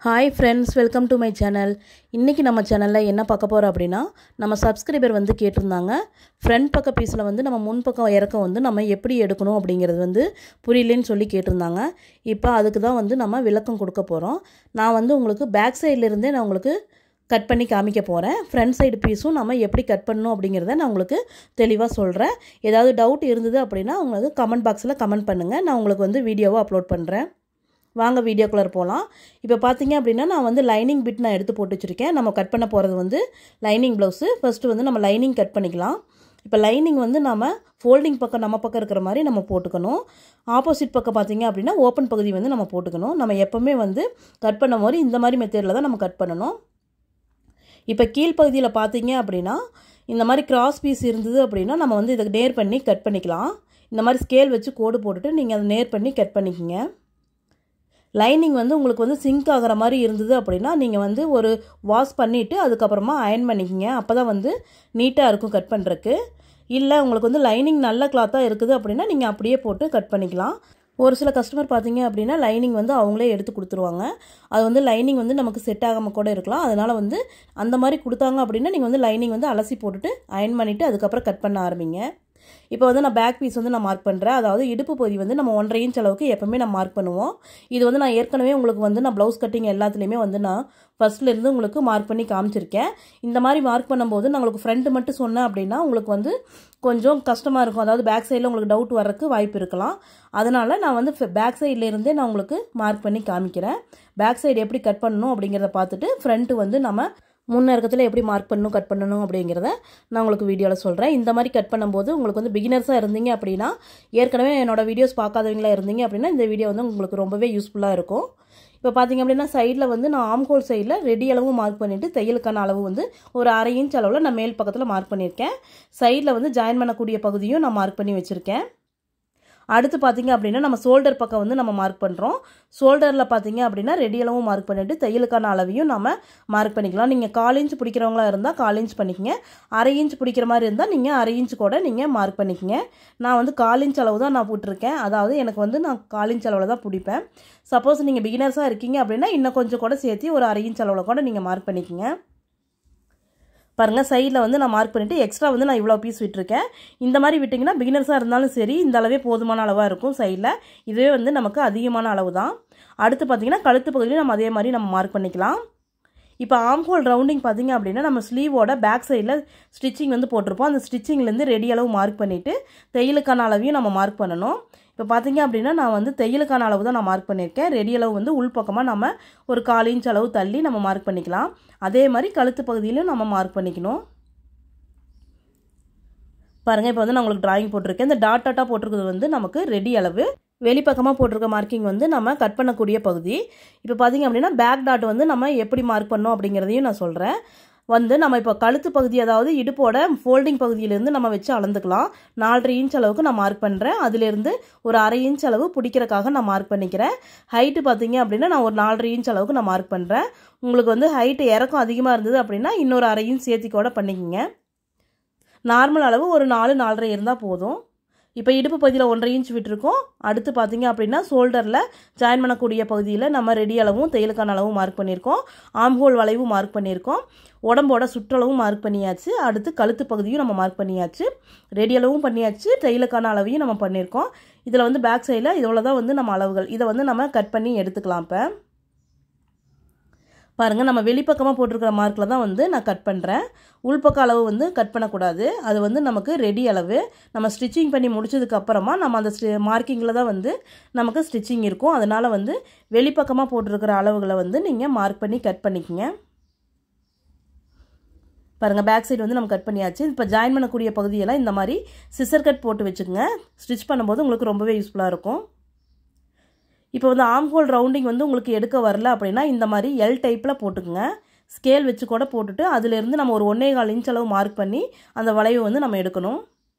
hi friends welcome to my channel இன்றைக்கி நம்ம சேனலில் என்ன பார்க்க போகிறோம் அப்படின்னா நம்ம சப்ஸ்கிரைபர் வந்து கேட்டிருந்தாங்க ஃப்ரண்ட் பக்க பீஸில் வந்து நம்ம முன் பக்கம் இறக்கம் வந்து நம்ம எப்படி எடுக்கணும் அப்படிங்கிறது வந்து புரியலன்னு சொல்லி கேட்டிருந்தாங்க இப்போ அதுக்கு தான் வந்து நம்ம விளக்கம் கொடுக்க போகிறோம் நான் வந்து உங்களுக்கு பேக் சைட்லேருந்தே நான் உங்களுக்கு கட் பண்ணி காமிக்க போகிறேன் ஃப்ரண்ட் சைடு பீஸும் நம்ம எப்படி கட் பண்ணணும் அப்படிங்கிறத நான் உங்களுக்கு தெளிவாக சொல்கிறேன் ஏதாவது டவுட் இருந்தது அப்படின்னா உங்களுக்கு கமெண்ட் பாக்ஸில் கமெண்ட் பண்ணுங்கள் நான் உங்களுக்கு வந்து வீடியோவை அப்லோட் பண்ணுறேன் வாங்க வீடியோக்குள்ளே போகலாம் இப்போ பார்த்தீங்க அப்படின்னா நான் வந்து லைனிங் பிட் நான் எடுத்து போட்டு வச்சுருக்கேன் நம்ம கட் பண்ண போகிறது வந்து லைனிங் ப்ளவுஸு ஃபஸ்ட்டு வந்து நம்ம லைனிங் கட் பண்ணிக்கலாம் இப்போ லைனிங் வந்து நம்ம ஃபோல்டிங் பக்கம் நம்ம பக்கம் இருக்கிற மாதிரி நம்ம போட்டுக்கணும் ஆப்போசிட் பக்கம் பார்த்தீங்க அப்படின்னா ஓப்பன் பகுதி வந்து நம்ம போட்டுக்கணும் நம்ம எப்போவுமே வந்து கட் பண்ண மாதிரி இந்த மாதிரி மெத்தேடில் தான் நம்ம கட் பண்ணணும் இப்போ கீழ்ப்பகுதியில் பார்த்தீங்க அப்படின்னா இந்த மாதிரி கிராஸ் பீஸ் இருந்தது அப்படின்னா நம்ம வந்து இதை நேர் பண்ணி கட் பண்ணிக்கலாம் இந்த மாதிரி ஸ்கேல் வச்சு கோடு போட்டுட்டு நீங்கள் அதை நேர் பண்ணி கட் பண்ணிக்கிங்க லைனிங் வந்து உங்களுக்கு வந்து சிங்க் ஆகிற மாதிரி இருந்தது அப்படின்னா நீங்கள் வந்து ஒரு வாஷ் பண்ணிவிட்டு அதுக்கப்புறமா அயன் பண்ணிக்கிங்க அப்போ தான் வந்து நீட்டாக இருக்கும் கட் பண்ணுறக்கு இல்லை உங்களுக்கு வந்து லைனிங் நல்ல கிளாத்தாக இருக்குது அப்படின்னா நீங்கள் அப்படியே போட்டு கட் பண்ணிக்கலாம் ஒரு சில கஸ்டமர் பார்த்தீங்க அப்படின்னா லைனிங் வந்து அவங்களே எடுத்து கொடுத்துருவாங்க அது வந்து லைனிங் வந்து நமக்கு செட் ஆகாமல் கூட இருக்கலாம் அதனால் வந்து அந்த மாதிரி கொடுத்தாங்க அப்படின்னா நீங்கள் வந்து லைனிங் வந்து அலசி போட்டுட்டு அயன் பண்ணிவிட்டு அதுக்கப்புறம் கட் பண்ண ஆரம்பிங்க இப்போ வந்து நான் பேக் பீஸ் வந்து நான் மார்க் பண்ணுறேன் அதாவது இடுப்பு பகுதி வந்து நம்ம ஒன்றரை இன்ச் அளவுக்கு எப்போவுமே நான் மார்க் பண்ணுவோம் இது வந்து நான் ஏற்கனவே உங்களுக்கு வந்து நான் ப்ளவுஸ் கட்டிங் எல்லாத்துலேயுமே வந்து நான் ஃபஸ்ட்லேருந்து உங்களுக்கு மார்க் பண்ணி காமிச்சிருக்கேன் இந்த மாதிரி மார்க் பண்ணும்போது நான் உங்களுக்கு ஃப்ரண்ட்டு மட்டும் சொன்னேன் அப்படின்னா உங்களுக்கு வந்து கொஞ்சம் கஷ்டமாக இருக்கும் அதாவது பேக் சைடில் உங்களுக்கு டவுட் வர்றதுக்கு வாய்ப்பு இருக்கலாம் அதனால் நான் வந்து பேக் சைட்லேருந்தே நான் உங்களுக்கு மார்க் பண்ணி காமிக்கிறேன் பேக் சைடு எப்படி கட் பண்ணணும் அப்படிங்கிறத பார்த்துட்டு ஃப்ரண்ட்டு வந்து நம்ம முன்ன இருக்கத்தில் எப்படி மார்க் பண்ணணும் கட் பண்ணணும் அப்படிங்கிறத நான் உங்களுக்கு வீடியோவில் சொல்கிறேன் இந்த மாதிரி கட் பண்ணும்போது உங்களுக்கு வந்து பிகினர்ஸாக இருந்தீங்க அப்படின்னா ஏற்கனவே என்னோடய வீடியோஸ் பார்க்காதவங்களா இருந்தீங்க அப்படின்னா இந்த வீடியோ வந்து உங்களுக்கு ரொம்பவே யூஸ்ஃபுல்லாக இருக்கும் இப்போ பார்த்தீங்க அப்படின்னா சைடில் வந்து நான் ஆம்கோல் சைடில் ரெடி அளவும் மார்க் பண்ணிவிட்டு தையலுக்கான அளவு வந்து ஒரு அரை இன்ச் அளவில் நான் மேல் பக்கத்தில் மார்க் பண்ணியிருக்கேன் சைடில் வந்து ஜாயின் பண்ணக்கூடிய பகுதியும் நான் மார்க் பண்ணி வச்சுருக்கேன் அடுத்து பார்த்தீங்க அப்படின்னா நம்ம ஷோல்டர் பக்கம் வந்து நம்ம மார்க் பண்ணுறோம் ஷோல்டரில் பார்த்தீங்க அப்படின்னா ரெடி அளவும் மார்க் பண்ணிவிட்டு தையலுக்கான அளவையும் நம்ம மார்க் பண்ணிக்கலாம் நீங்கள் கால் இன்ச் பிடிக்கிறவங்களா இருந்தால் கால் இன்ச் பண்ணிக்கங்க அரை இன்ச் பிடிக்கிற மாதிரி இருந்தால் நீங்கள் அரை இன்ச் கூட நீங்கள் மார்க் பண்ணிக்கங்க நான் வந்து கால் இன்ச் அளவு தான் நான் போட்டிருக்கேன் அதாவது எனக்கு வந்து நான் கால் இன்ச் அளவில் தான் பிடிப்பேன் சப்போஸ் நீங்கள் பிகினர்ஸாக இருக்கீங்க அப்படின்னா இன்னும் கொஞ்சம் கூட சேர்த்து ஒரு அரை இன்ச் அளவில் கூட நீங்கள் மார்க் பண்ணிக்கங்க பாருங்கள் சைடில் வந்து நான் மார்க் பண்ணிவிட்டு எக்ஸ்ட்ரா வந்து நான் இவ்வளோ பீஸ் விட்டுருக்கேன் இந்த மாதிரி விட்டிங்கன்னா பிகினர்ஸாக இருந்தாலும் சரி இந்த அளவே போதுமான அளவாக இருக்கும் சைடில் இதுவே வந்து நமக்கு அதிகமான அளவு தான் அடுத்து பார்த்திங்கன்னா கழுத்து பகுதியில் நம்ம அதே மாதிரி நம்ம மார்க் பண்ணிக்கலாம் இப்போ ஆம் ஹோல் ரவுண்டிங் பார்த்திங்க அப்படின்னா நம்ம ஸ்லீவோட பேக் சைடில் ஸ்டிச்சிங் வந்து போட்டிருப்போம் அந்த ஸ்டிச்சிங்லேருந்து ரெடி அளவு மார்க் பண்ணிவிட்டு தையலுக்கான அளவையும் நம்ம மார்க் பண்ணணும் இப்போ பார்த்தீங்க அப்படின்னா நான் வந்து தையலுக்கான அளவு தான் நான் மார்க் பண்ணியிருக்கேன் ரெடி அளவு வந்து உள்பக்கமாக நம்ம ஒரு கால் இன்ச் அளவு தள்ளி நம்ம மார்க் பண்ணிக்கலாம் அதே மாதிரி கழுத்து பகுதியிலும் நம்ம மார்க் பண்ணிக்கணும் பாருங்கள் இப்போ வந்து நான் உங்களுக்கு ட்ராயிங் போட்டிருக்கேன் இந்த டாட் டாட்டாக போட்டிருக்கிறது வந்து நமக்கு ரெடி அளவு வெளிப்பக்கமாக போட்டிருக்க மார்க்கிங் வந்து நம்ம கட் பண்ணக்கூடிய பகுதி இப்போ பார்த்தீங்க அப்படின்னா பேக் டாட் வந்து நம்ம எப்படி மார்க் பண்ணோம் அப்படிங்கிறதையும் நான் சொல்கிறேன் வந்து நம்ம இப்போ கழுத்து பகுதி அதாவது இடுப்போட ஃபோல்டிங் பகுதியிலேருந்து நம்ம வச்சு அளந்துக்கலாம் நாலரை இன்ச் அளவுக்கு நான் மார்க் பண்ணுறேன் அதுலேருந்து ஒரு அரை இன்ச் அளவு பிடிக்கிறக்காக நான் மார்க் பண்ணிக்கிறேன் ஹைட்டு பார்த்தீங்க அப்படின்னா நான் ஒரு நாலரை இன்ச் அளவுக்கு நான் மார்க் பண்ணுறேன் உங்களுக்கு வந்து ஹைட்டு இறக்கம் அதிகமாக இருந்தது அப்படின்னா இன்னொரு அரை இன்ச் சேர்த்தி கூட பண்ணிக்கோங்க நார்மல் அளவு ஒரு நாலு நாலரை இருந்தால் போதும் இப்போ இடுப்பு பகுதியில் ஒன்றரை இன்ச் விட்டுருக்கோம் அடுத்து பார்த்தீங்க அப்படின்னா ஷோல்டரில் ஜாயின் பண்ணக்கூடிய பகுதியில் நம்ம ரெடி அளவும் தையலுக்கான அளவும் மார்க் பண்ணியிருக்கோம் ஆம்ஹோல் வளைவும் மார்க் பண்ணியிருக்கோம் உடம்போட சுற்றளவும் மார்க் பண்ணியாச்சு அடுத்து கழுத்து பகுதியும் நம்ம மார்க் பண்ணியாச்சு ரெடி அளவும் பண்ணியாச்சு தையலுக்கான அளவையும் நம்ம பண்ணியிருக்கோம் இதில் வந்து பேக் சைடில் இவ்வளோ தான் வந்து நம்ம அளவுகள் இதை வந்து நம்ம கட் பண்ணி எடுத்துக்கலாம் இப்போ பாருங்கள் நம்ம வெளிப்பக்கமாக போட்டிருக்கிற மார்க்கில் தான் வந்து நான் கட் பண்ணுறேன் உள்பக்க அளவு வந்து கட் பண்ணக்கூடாது அது வந்து நமக்கு ரெடி அளவு நம்ம ஸ்டிச்சிங் பண்ணி முடிச்சதுக்கு அப்புறமா நம்ம அந்த ஸ்டி மார்க்கிங்கில் தான் வந்து நமக்கு ஸ்டிச்சிங் இருக்கும் அதனால் வந்து வெளிப்பக்கமாக போட்டிருக்கிற அளவுகளை வந்து நீங்கள் மார்க் பண்ணி கட் பண்ணிக்கங்க பாருங்கள் பேக் சைடு வந்து நம்ம கட் பண்ணியாச்சு இப்போ ஜாயின் பண்ணக்கூடிய பகுதியெல்லாம் இந்த மாதிரி சிசர் கட் போட்டு வச்சுக்கோங்க ஸ்டிச் பண்ணும்போது உங்களுக்கு ரொம்பவே யூஸ்ஃபுல்லாக இருக்கும் இப்போ வந்து ஆம்ஹோல் ரவுண்டிங் வந்து உங்களுக்கு எடுக்க வரல அப்படின்னா இந்த மாதிரி எல் டைப்பில் போட்டுக்குங்க ஸ்கேல் வச்சு கூட போட்டுட்டு அதுலேருந்து நம்ம ஒரு ஒன்றே கால் இன்ச் அளவு மார்க் பண்ணி அந்த வளைவு வந்து நம்ம எடுக்கணும்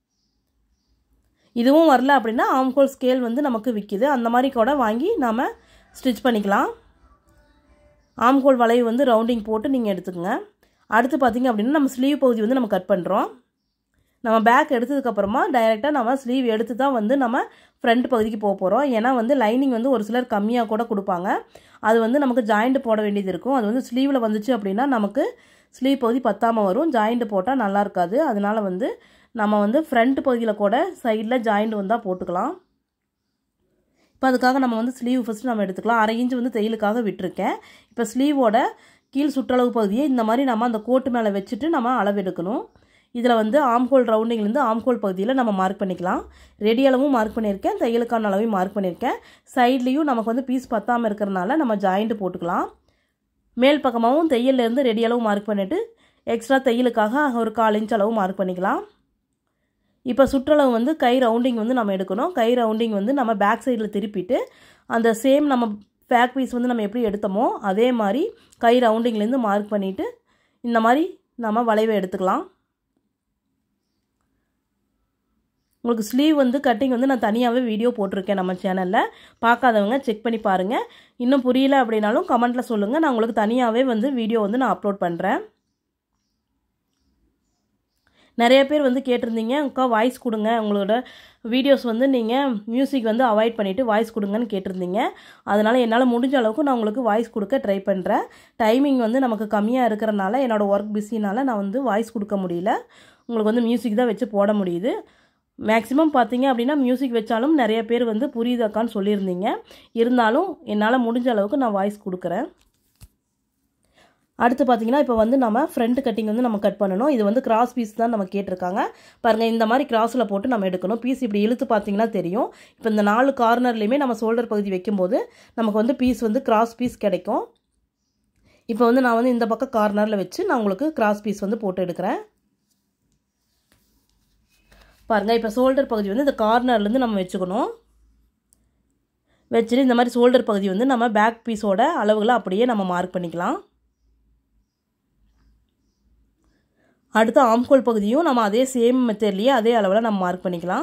இதுவும் வரல அப்படின்னா ஆம்ஹோல் ஸ்கேல் வந்து நமக்கு விற்கிது அந்த மாதிரி கூட வாங்கி நாம் ஸ்டிச் பண்ணிக்கலாம் ஆம்ஹோல் வளைவு வந்து ரவுண்டிங் போட்டு நீங்கள் எடுத்துக்கோங்க அடுத்து பார்த்திங்க அப்படின்னா நம்ம ஸ்லீவ் பகுதி வந்து நம்ம கட் பண்ணுறோம் நம்ம பேக் எடுத்ததுக்கப்புறமா டைரெக்டாக நம்ம ஸ்லீவ் எடுத்து தான் வந்து நம்ம ஃப்ரண்ட் பகுதிக்கு போக போகிறோம் ஏன்னா வந்து லைனிங் வந்து ஒரு சிலர் கம்மியாக கூட கொடுப்பாங்க அது வந்து நமக்கு ஜாயிண்ட் போட வேண்டியது இருக்கும் அது வந்து ஸ்லீவில் வந்துச்சு அப்படின்னா நமக்கு ஸ்லீவ் பகுதி பத்தாமல் வரும் ஜாயிண்ட் போட்டால் நல்லா இருக்காது அதனால் வந்து நம்ம வந்து ஃப்ரண்ட் பகுதியில் கூட சைடில் ஜாயிண்ட் வந்தால் போட்டுக்கலாம் இப்போ அதுக்காக நம்ம வந்து ஸ்லீவ் ஃபஸ்ட்டு நம்ம எடுத்துக்கலாம் அரை இன்ச் வந்து தையலுக்காக விட்டுருக்கேன் இப்போ ஸ்லீவோட கீழ் சுற்றளவு பகுதியை இந்த மாதிரி நம்ம அந்த கோட்டு மேலே வச்சுட்டு நம்ம அளவு எடுக்கணும் இதில் வந்து ஆம்ஹோல் ரவுண்டிங்லேருந்து ஆம்ஹோல் பகுதியில் நம்ம மார்க் பண்ணிக்கலாம் ரெடி அளவும் மார்க் பண்ணியிருக்கேன் தையலுக்கான அளவையும் மார்க் பண்ணியிருக்கேன் சைட்லேயும் நமக்கு வந்து பீஸ் பத்தாமல் இருக்கிறனால நம்ம ஜாயிண்ட் போட்டுக்கலாம் மேல் பக்கமாகவும் தையல்லேருந்து ரெடி அளவு மார்க் பண்ணிவிட்டு எக்ஸ்ட்ரா தையலுக்காக ஒரு கால் இன்ச் அளவு மார்க் பண்ணிக்கலாம் இப்போ சுற்றளவு வந்து கை ரவுண்டிங் வந்து நம்ம எடுக்கணும் கை ரவுண்டிங் வந்து நம்ம பேக் சைடில் திருப்பிட்டு அந்த சேம் நம்ம பேக் பீஸ் வந்து நம்ம எப்படி எடுத்தோமோ அதே மாதிரி கை ரவுண்டிங்லேருந்து மார்க் பண்ணிவிட்டு இந்த மாதிரி நம்ம வளைவை எடுத்துக்கலாம் உங்களுக்கு ஸ்லீவ் வந்து கட்டிங் வந்து நான் தனியாகவே வீடியோ போட்டிருக்கேன் நம்ம சேனலில் பார்க்காதவங்க செக் பண்ணி பாருங்கள் இன்னும் புரியல அப்படின்னாலும் கமெண்ட்டில் சொல்லுங்கள் நான் உங்களுக்கு தனியாகவே வந்து வீடியோ வந்து நான் அப்லோட் பண்ணுறேன் நிறைய பேர் வந்து கேட்டிருந்தீங்க அக்கா வாய்ஸ் கொடுங்க உங்களோட வீடியோஸ் வந்து நீங்கள் மியூசிக் வந்து அவாய்ட் பண்ணிவிட்டு வாய்ஸ் கொடுங்கன்னு கேட்டிருந்தீங்க அதனால் என்னால் முடிஞ்ச அளவுக்கு நான் உங்களுக்கு வாய்ஸ் கொடுக்க ட்ரை பண்ணுறேன் டைமிங் வந்து நமக்கு கம்மியாக இருக்கிறனால என்னோடய ஒர்க் பிஸினால் நான் வந்து வாய்ஸ் கொடுக்க முடியல உங்களுக்கு வந்து மியூசிக் தான் வச்சு போட முடியுது மேக்ஸிமம் பார்த்தீங்க அப்படின்னா மியூசிக் வச்சாலும் நிறைய பேர் வந்து புரியுதாக்கான்னு சொல்லியிருந்தீங்க இருந்தாலும் என்னால் முடிஞ்ச அளவுக்கு நான் வாய்ஸ் கொடுக்குறேன் அடுத்து பார்த்தீங்கன்னா இப்போ வந்து நம்ம ஃப்ரண்ட் கட்டிங் வந்து நம்ம கட் பண்ணணும் இது வந்து கிராஸ் பீஸ் தான் நம்ம கேட்டிருக்காங்க பாருங்கள் இந்த மாதிரி கிராஸில் போட்டு நம்ம எடுக்கணும் பீஸ் இப்படி இழுத்து பார்த்தீங்கன்னா தெரியும் இப்போ இந்த நாலு கார்னர்லேயுமே நம்ம ஷோல்டர் பகுதி வைக்கும்போது நமக்கு வந்து பீஸ் வந்து கிராஸ் பீஸ் கிடைக்கும் இப்போ வந்து நான் வந்து இந்த பக்கம் கார்னரில் வச்சு நான் உங்களுக்கு கிராஸ் பீஸ் வந்து போட்டு எடுக்கிறேன் பாருங்கள் இப்போ ஷோல்டர் பகுதி வந்து இந்த கார்னர்லேருந்து நம்ம வச்சுக்கணும் வச்சுட்டு இந்த மாதிரி ஷோல்டர் பகுதி வந்து நம்ம பேக் பீஸோட அளவுகளை அப்படியே நம்ம மார்க் பண்ணிக்கலாம் அடுத்து ஆம்கோல் பகுதியும் நம்ம அதே சேம் மெத்தட்லேயே அதே அளவில் நம்ம மார்க் பண்ணிக்கலாம்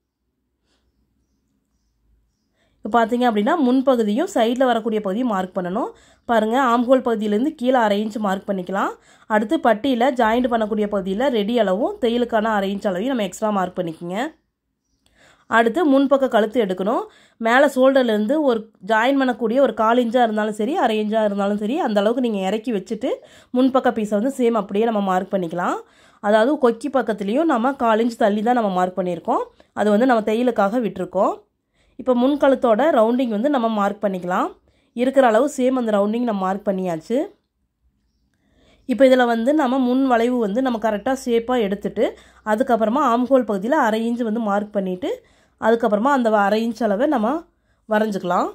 இப்போ பார்த்தீங்க அப்படின்னா முன்பகுதியும் சைடில் வரக்கூடிய பகுதியும் மார்க் பண்ணணும் பாருங்கள் ஆம்ஹோல் பகுதியிலேருந்து கீழே அரை இன்ச் மார்க் பண்ணிக்கலாம் அடுத்து பட்டியில் ஜாயிண்ட் பண்ணக்கூடிய பகுதியில் ரெடி அளவும் தையலுக்கான அரை இன்ச் அளவையும் நம்ம எக்ஸ்ட்ரா மார்க் பண்ணிக்கோங்க அடுத்து முன்பக்க கழுத்து எடுக்கணும் மேலே ஷோல்டர்லேருந்து ஒரு ஜாயின் பண்ணக்கூடிய ஒரு கால் இன்ச்சாக இருந்தாலும் சரி அரை இன்ச்சாக இருந்தாலும் சரி அந்த அளவுக்கு நீங்கள் இறக்கி வச்சுட்டு முன்பக்க பீஸை வந்து சேம் அப்படியே நம்ம மார்க் பண்ணிக்கலாம் அதாவது கொக்கி பக்கத்துலேயும் நம்ம கால் இன்ச் தள்ளி தான் நம்ம மார்க் பண்ணியிருக்கோம் அது வந்து நம்ம தையலுக்காக விட்டுருக்கோம் இப்போ முன் கழுத்தோட ரவுண்டிங் வந்து நம்ம மார்க் பண்ணிக்கலாம் இருக்கிற அளவு சேம் அந்த ரவுண்டிங் நம்ம மார்க் பண்ணியாச்சு இப்போ இதில் வந்து நம்ம முன் வளைவு வந்து நம்ம கரெக்டாக ஷேப்பாக எடுத்துட்டு அதுக்கப்புறமா ஆம்ஹோல் பகுதியில் அரை இன்ச் வந்து மார்க் பண்ணிவிட்டு அதுக்கப்புறமா அந்த அரை இன்ச் அளவை நம்ம வரைஞ்சிக்கலாம்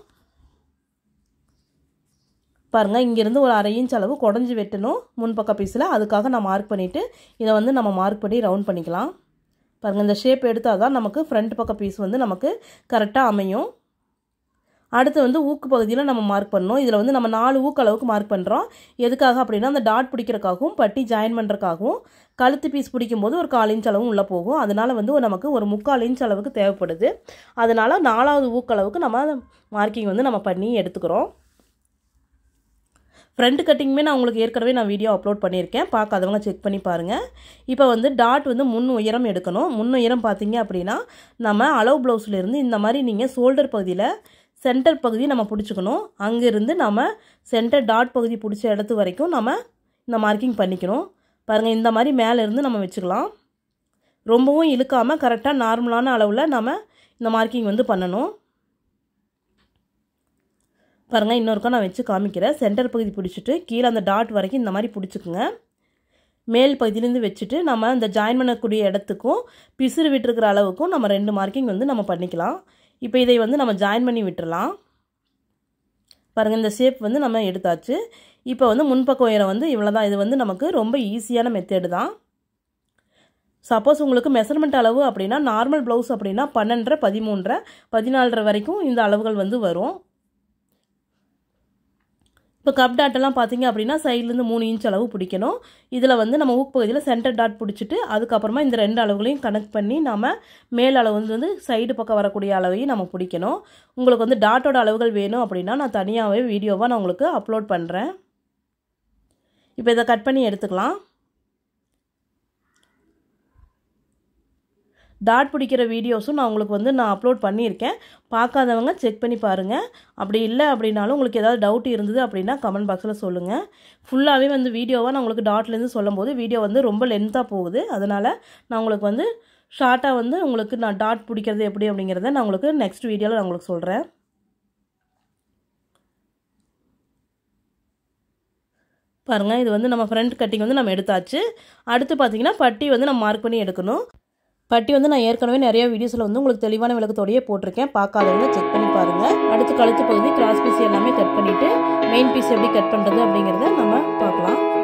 பாருங்கள் இங்கேருந்து ஒரு அரை இன்ச் அளவு குடஞ்சி வெட்டணும் முன்பக்க பீஸில் அதுக்காக நான் மார்க் பண்ணிவிட்டு இதை வந்து நம்ம மார்க் பண்ணி ரவுண்ட் பண்ணிக்கலாம் பாருங்கள் இந்த ஷேப் எடுத்தால் தான் நமக்கு ஃப்ரண்ட் பக்க பீஸ் வந்து நமக்கு கரெக்டாக அமையும் அடுத்து வந்து ஊக்கு பகுதியில் நம்ம மார்க் பண்ணணும் இதில் வந்து நம்ம நாலு ஊக்கு அளவுக்கு மார்க் பண்ணுறோம் எதுக்காக அப்படின்னா அந்த டாட் பிடிக்கிறக்காகவும் பட்டி ஜாயின் பண்ணுறக்காகவும் கழுத்து பீஸ் பிடிக்கும்போது ஒரு கால் இன்ச் அளவும் உள்ளே போகும் அதனால் வந்து நமக்கு ஒரு முக்கால் இன்ச் அளவுக்கு தேவைப்படுது அதனால் நாலாவது ஊக்களவுக்கு நம்ம மார்க்கிங் வந்து நம்ம பண்ணி எடுத்துக்கிறோம் ஃப்ரண்ட் கட்டிங்குமே நான் உங்களுக்கு ஏற்கனவே நான் வீடியோ அப்லோட் பண்ணியிருக்கேன் பார்க்காதவங்க செக் பண்ணி பாருங்கள் இப்போ வந்து டாட் வந்து முன் உயரம் எடுக்கணும் முன் உயரம் பார்த்தீங்க அப்படின்னா நம்ம அளவு ப்ளவுஸ்லேருந்து இந்த மாதிரி நீங்கள் ஷோல்டர் பகுதியில் சென்டர் பகுதி நம்ம பிடிச்சிக்கணும் அங்கேருந்து நம்ம சென்டர் டாட் பகுதி பிடிச்ச இடத்து வரைக்கும் நம்ம இந்த மார்க்கிங் பண்ணிக்கணும் பாருங்கள் இந்த மாதிரி மேலேருந்து நம்ம வச்சுக்கலாம் ரொம்பவும் இழுக்காமல் கரெக்டாக நார்மலான அளவில் நம்ம இந்த மார்க்கிங் வந்து பண்ணணும் பாருங்கள் இன்னொருக்கா நான் வச்சு காமிக்கிறேன் சென்டர் பகுதி பிடிச்சிட்டு கீழே அந்த டாட் வரைக்கும் இந்த மாதிரி பிடிச்சிக்குங்க மேல் பகுதியிலேருந்து வச்சுட்டு நம்ம இந்த ஜாயின் பண்ணக்கூடிய இடத்துக்கும் பிசுறு விட்டுருக்கிற அளவுக்கும் நம்ம ரெண்டு மார்க்கிங் வந்து நம்ம பண்ணிக்கலாம் இப்போ இதை வந்து நம்ம ஜாயின் பண்ணி விட்டுறலாம் பாருங்கள் இந்த ஷேப் வந்து நம்ம எடுத்தாச்சு இப்போ வந்து முன்பக்க உயரம் வந்து இவ்வளோ தான் இது வந்து நமக்கு ரொம்ப ஈஸியான மெத்தேடு தான் சப்போஸ் உங்களுக்கு மெஷர்மெண்ட் அளவு அப்படின்னா நார்மல் ப்ளவுஸ் அப்படின்னா பன்னெண்டரை பதிமூன்றரை பதினாலரை வரைக்கும் இந்த அளவுகள் வந்து வரும் இப்போ கப் டாட்டெல்லாம் பார்த்தீங்க அப்படின்னா சைட்லேருந்து மூணு இன்ச் அளவு பிடிக்கணும் இதில் வந்து நம்ம ஊக்கு பகுதியில் சென்டர் டாட் பிடிச்சிட்டு அதுக்கப்புறமா இந்த ரெண்டு அளவுகளையும் கனெக்ட் பண்ணி நம்ம மேல் அளவு வந்து சைடு பக்கம் வரக்கூடிய அளவையும் நம்ம பிடிக்கணும் உங்களுக்கு வந்து டாட்டோட அளவுகள் வேணும் அப்படின்னா நான் தனியாகவே வீடியோவாக நான் உங்களுக்கு அப்லோட் பண்ணுறேன் இப்போ இதை கட் பண்ணி எடுத்துக்கலாம் டாட் பிடிக்கிற வீடியோஸும் நான் உங்களுக்கு வந்து நான் அப்லோட் பண்ணியிருக்கேன் பார்க்காதவங்க செக் பண்ணி பாருங்கள் அப்படி இல்லை அப்படின்னாலும் உங்களுக்கு ஏதாவது டவுட் இருந்தது அப்படின்னா கமெண்ட் பாக்ஸில் சொல்லுங்கள் ஃபுல்லாகவே வந்து வீடியோவாக நான் உங்களுக்கு டாட்லேருந்து சொல்லும்போது வீடியோ வந்து ரொம்ப லென்த்தாக போகுது அதனால் நான் உங்களுக்கு வந்து ஷார்ட்டாக வந்து உங்களுக்கு நான் டாட் பிடிக்கிறது எப்படி அப்படிங்கிறத நான் உங்களுக்கு நெக்ஸ்ட் வீடியோவில் நான் உங்களுக்கு சொல்கிறேன் பாருங்கள் இது வந்து நம்ம ஃப்ரண்ட் கட்டிங் வந்து நம்ம எடுத்தாச்சு அடுத்து பார்த்தீங்கன்னா பட்டி வந்து நம்ம மார்க் பண்ணி எடுக்கணும் பட்டி வந்து நான் ஏற்கனவே நிறைய வீடியோஸில் வந்து உங்களுக்கு தெளிவான விளக்கத்தோடையே போட்டிருக்கேன் பார்க்காதவங்க செக் பண்ணி பாருங்கள் அடுத்து கழுத்து பகுதி கிராஸ் பீஸ் எல்லாமே கட் பண்ணிவிட்டு மெயின் பீஸ் எப்படி கட் பண்ணுறது அப்படிங்கிறத நம்ம பார்க்கலாம்